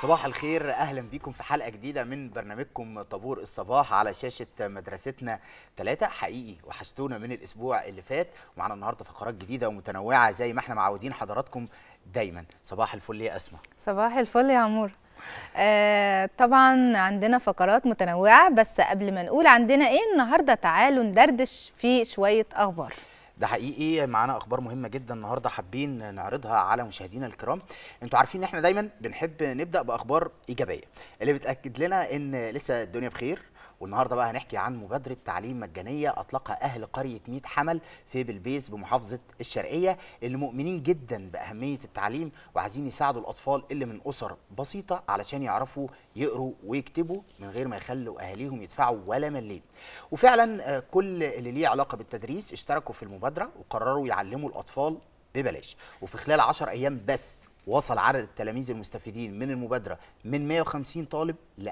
صباح الخير اهلا بيكم في حلقه جديده من برنامجكم طابور الصباح على شاشه مدرستنا ثلاثة حقيقي وحشتونا من الاسبوع اللي فات ومعانا النهارده فقرات جديده ومتنوعه زي ما احنا معودين حضراتكم دايما صباح الفل يا اسماء صباح الفل يا عمور آه طبعا عندنا فقرات متنوعة بس قبل ما نقول عندنا ايه النهاردة تعالوا ندردش في شوية أخبار ده حقيقي معانا اخبار مهمه جدا النهارده حابين نعرضها على مشاهدينا الكرام انتوا عارفين ان احنا دايما بنحب نبدا باخبار ايجابيه اللي بتاكد لنا ان لسه الدنيا بخير والنهارده بقى هنحكي عن مبادره تعليم مجانيه اطلقها اهل قريه 100 حمل في بلبيس بمحافظه الشرقيه اللي مؤمنين جدا باهميه التعليم وعايزين يساعدوا الاطفال اللي من اسر بسيطه علشان يعرفوا يقروا ويكتبوا من غير ما يخلوا اهاليهم يدفعوا ولا مليم وفعلا آه، كل اللي ليه علاقه بالتدريس اشتركوا في المبادره وقرروا يعلموا الاطفال ببلاش وفي خلال 10 ايام بس وصل عدد التلاميذ المستفيدين من المبادره من 150 طالب ل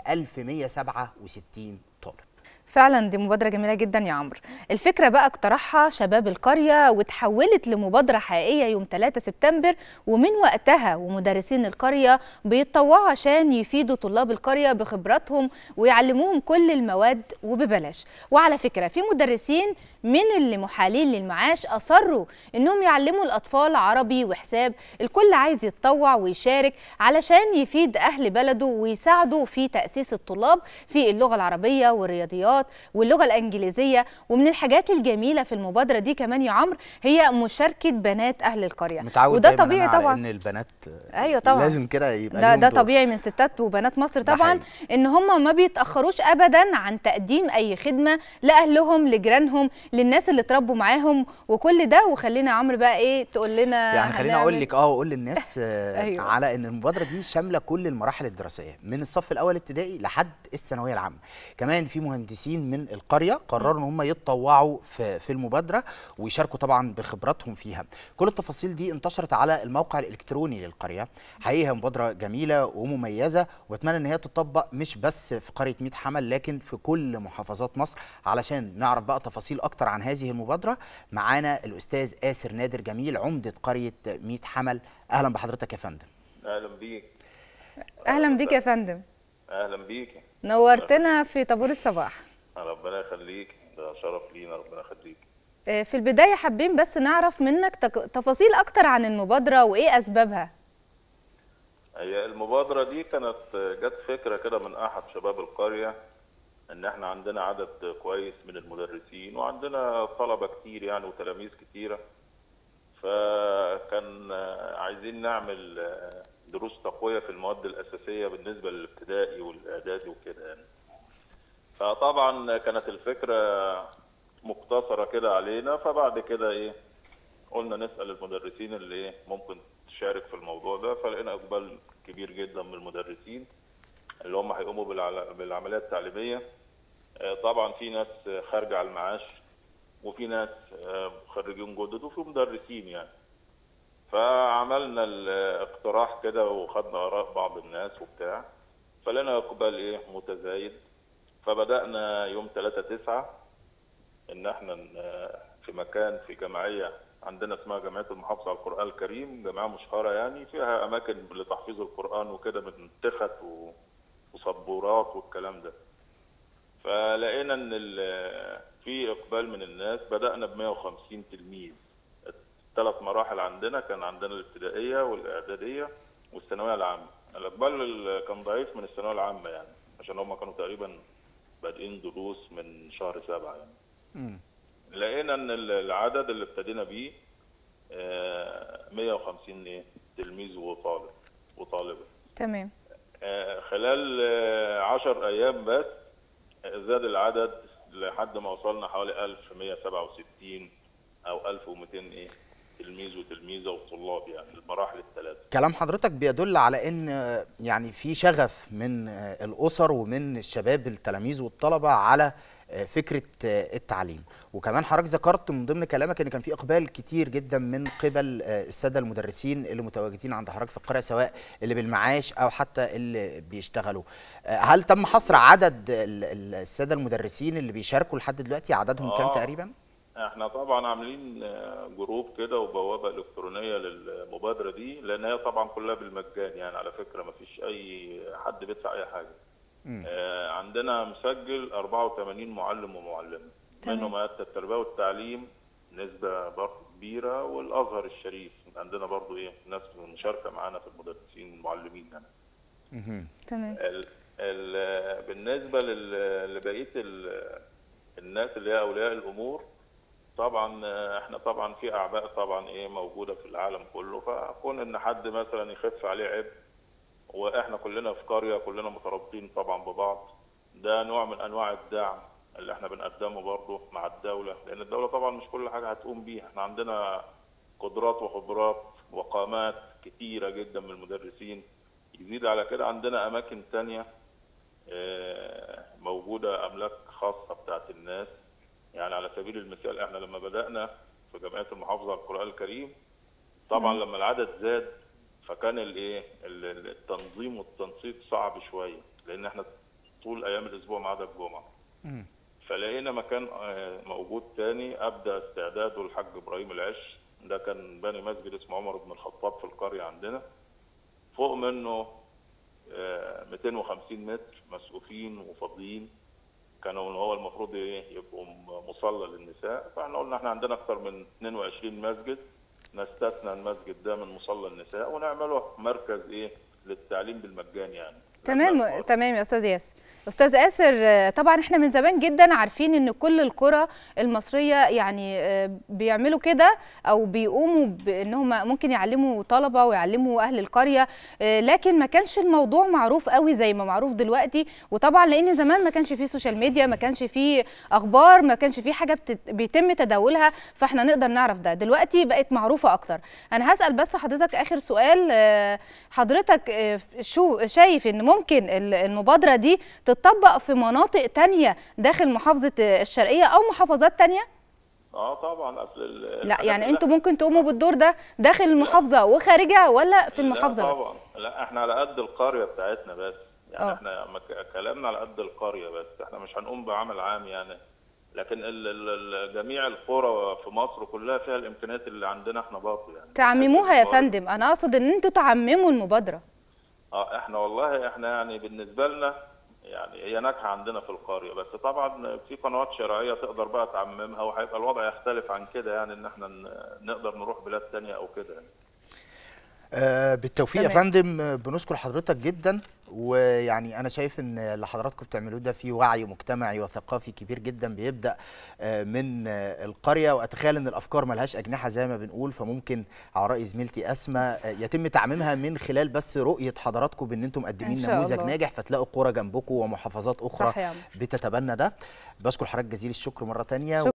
1167 طالب فعلا دي مبادرة جميلة جدا يا عمرو الفكرة بقى اقترحها شباب القرية وتحولت لمبادرة حقيقية يوم 3 سبتمبر ومن وقتها ومدرسين القرية بيتطوعوا عشان يفيدوا طلاب القرية بخبراتهم ويعلموهم كل المواد وببلاش وعلى فكرة في مدرسين من اللي محالين للمعاش أصروا إنهم يعلموا الأطفال عربي وحساب الكل عايز يتطوع ويشارك علشان يفيد أهل بلده ويساعدوا في تأسيس الطلاب في اللغة العربية والرياضيات واللغة الإنجليزية ومن الحاجات الجميلة في المبادرة دي كمان يا عمرو هي مشاركة بنات أهل القرية متعود وده دايماً طبيعي أنا على طبعا ان البنات أيوة طبعاً. لازم كده يبقى ده ليهم ده دور. طبيعي من ستات وبنات مصر ده طبعا حقيقي. ان هم ما بيتاخروش ابدا عن تقديم اي خدمه لاهلهم لجيرانهم للناس اللي اتربوا معاهم وكل ده وخلينا يا عمرو بقى ايه تقول لنا يعني خليني هنعمل- اقول لك اه واقول للناس آه أيوة. على ان المبادره دي شامله كل المراحل الدراسيه من الصف الاول ابتدائي لحد الثانويه العامه كمان في مهندسين من القريه قرروا ان هم يتطوعوا في في المبادره ويشاركوا طبعا بخبراتهم فيها كل التفاصيل دي انتشرت على الموقع الالكتروني للقريه حقيقه مبادره جميله ومميزه واتمنى ان هي تطبق مش بس في قريه 100 حمل لكن في كل محافظات مصر علشان نعرف بقى تفاصيل اكتر عن هذه المبادره معانا الاستاذ آسر نادر جميل عمده قريه 100 حمل اهلا بحضرتك يا فندم اهلا بيك اهلا بيك يا فندم اهلا بيك نورتنا في طابور الصباح ربنا يخليك ده شرف لينا ربنا يخليك آه، في البدايه حابين بس نعرف منك تك- تفاصيل اكتر عن المبادره وايه اسبابها هي المبادرة دي كانت جت فكرة كده من أحد شباب القرية إن إحنا عندنا عدد كويس من المدرسين وعندنا طلبة كتير يعني وتلاميذ كتيرة فكان عايزين نعمل دروس تقوية في المواد الأساسية بالنسبة للابتدائي والإعدادي وكده يعني فطبعا كانت الفكرة مقتصرة كده علينا فبعد كده إيه قلنا نسأل المدرسين اللي إيه ممكن تشارك في الموضوع ده فلقينا إقبال كبير جدا من المدرسين اللي هم هيقوموا بالعل- بالعملية التعليمية آه، طبعا في ناس آه، خارجة على المعاش وفي ناس آه، خريجين جدد وفي مدرسين يعني فعملنا الاقتراح كده وخدنا آراء بعض الناس وبتاع فلقينا إقبال إيه متزايد فبدأنا يوم 3 9 ان احنا ن- في مكان في جمعيه عندنا اسمها جمعيه المحافظه على القران الكريم جمعيه مشهره يعني فيها اماكن لتحفيظ القران وكده من تخت و- وسبورات والكلام ده فلقينا ان ال- في اقبال من الناس بدانا ب 150 تلميذ الثلاث مراحل عندنا كان عندنا الابتدائيه والاعداديه والثانويه العامه الاقبال ال- كان ضعيف من الثانويه العامه يعني عشان هم كانوا تقريبا بادئين دروس من شهر سبعة يعني مم. لقينا ان ال- العدد اللي ابتدينا بيه آه، 150 ايه تلميذ وطالب وطالبه تمام آه، خلال 10 ايام بس آه، زاد العدد لحد ما وصلنا حوالي 1167 او 1200 ايه تلميذ وتلميذه وطلاب يعني المراحل الثلاثه كلام حضرتك بيدل على ان آه، يعني في شغف من آه، الاسر ومن الشباب التلاميذ والطلبه على آه، فكره آه، التعليم وكمان حضرتك ذكرت من ضمن كلامك ان كان في اقبال كتير جدا من قبل آه، الساده المدرسين اللي متواجدين عند حضرتك في القريه سواء اللي بالمعاش او حتى اللي بيشتغلوا آه، هل تم حصر عدد ال- ال- الساده المدرسين اللي بيشاركوا لحد دلوقتي عددهم كام آه. تقريبا احنا طبعا عاملين آه، جروب كده وبوابه الكترونيه للمبادره دي لان هي طبعا كلها بالمجان يعني على فكره ما فيش اي حد بيدفع اي حاجه آه، عندنا مسجل 84 معلم ومعلمه تمام. منهم مؤسسه التربيه والتعليم نسبه برضه كبيره والازهر الشريف عندنا برضه ايه ناس مشاركه معانا في المدرسين المعلمين يعني تمام ال ال بالنسبه لل- لبقيه ال- الناس اللي هي اولياء الامور طبعا آه، احنا طبعا في اعباء طبعا ايه موجوده في العالم كله فكون ان حد مثلا يخف عليه عبء واحنا كلنا في قريه كلنا مترابطين طبعا ببعض ده نوع من انواع الدعم اللي احنا بنقدمه برضه مع الدوله لان الدوله طبعا مش كل حاجه هتقوم بيها احنا عندنا قدرات وخبرات وقامات كتيره جدا من المدرسين يزيد على كده عندنا اماكن تانية آه، موجوده املاك خاصه بتاعت الناس يعني على سبيل المثال احنا لما بدانا في جمعيه المحافظه على القران الكريم طبعا لما العدد زاد فكان الايه ال- ال- التنظيم والتنسيق صعب شويه لان احنا طول ايام الاسبوع ما عدا الجمعه فلقينا مكان آه، موجود تاني ابدا استعداده الحاج ابراهيم العش ده كان بني مسجد اسمه عمر بن الخطاب في القريه عندنا فوق منه آه، 250 متر مسقوفين وفاضيين كانوا هو المفروض ايه يبقوا م- مصلى للنساء فاحنا قلنا احنا عندنا اكثر من 22 مسجد نستثنى المسجد ده من مصلى النساء ونعمله مركز ايه للتعليم بالمجان يعني تمام للناس تمام يا استاذ ياسر استاذ ياسر آه، طبعا احنا من زمان جدا عارفين ان كل القرى المصريه يعني آه، بيعملوا كده او بيقوموا بانهم ممكن يعلموا طلبه ويعلموا اهل القريه آه، لكن ما كانش الموضوع معروف قوي زي ما معروف دلوقتي وطبعا لان زمان ما كانش فيه سوشيال ميديا ما كانش فيه اخبار ما كانش فيه حاجه بتت... بيتم تداولها فاحنا نقدر نعرف ده دلوقتي بقت معروفه اكتر انا هسال بس حضرتك اخر سؤال آه، حضرتك آه، شو شايف ان ممكن ال- المبادره دي تطبق في مناطق تانية داخل محافظه آه، الشرقيه او محافظات تانية اه طبعا اصل ال- لا الحاجات يعني اللي انتوا ممكن تقوموا بالدور ده داخل المحافظه وخارجها ولا في المحافظه لا بس طبعا لا احنا على قد القريه بتاعتنا بس يعني آه. احنا مك- كلامنا على قد القريه بس احنا مش هنقوم بعمل عام يعني لكن ال ال ال جميع القرى في مصر كلها فيها الامكانيات اللي عندنا احنا برضه يعني تعمموها يا برضه. فندم انا اقصد ان انتوا تعمموا المبادره اه احنا والله احنا يعني بالنسبه لنا يعني هي ناجحه عندنا في القريه بس طبعا في قنوات شرعيه تقدر بقى تعممها وهيبقى الوضع يختلف عن كده يعني ان احنا ن- نقدر نروح بلاد تانية او كده يعني. آه، بالتوفيق يا تمام. فندم آه، بنشكر حضرتك جدا ويعني انا شايف ان اللي حضراتكم بتعملوه ده فيه وعي مجتمعي وثقافي كبير جدا بيبدا آه، من آه، القريه واتخيل ان الافكار ملهاش اجنحه زي ما بنقول فممكن على راي زميلتي اسماء آه، يتم تعميمها من خلال بس رؤيه حضراتكم بان انتم مقدمين إن شاء نموذج الله. ناجح فتلاقوا قرى جنبكم ومحافظات اخرى صح يا عمرو. بتتبنى ده بشكر حضرتك جزيل الشكر مره تانية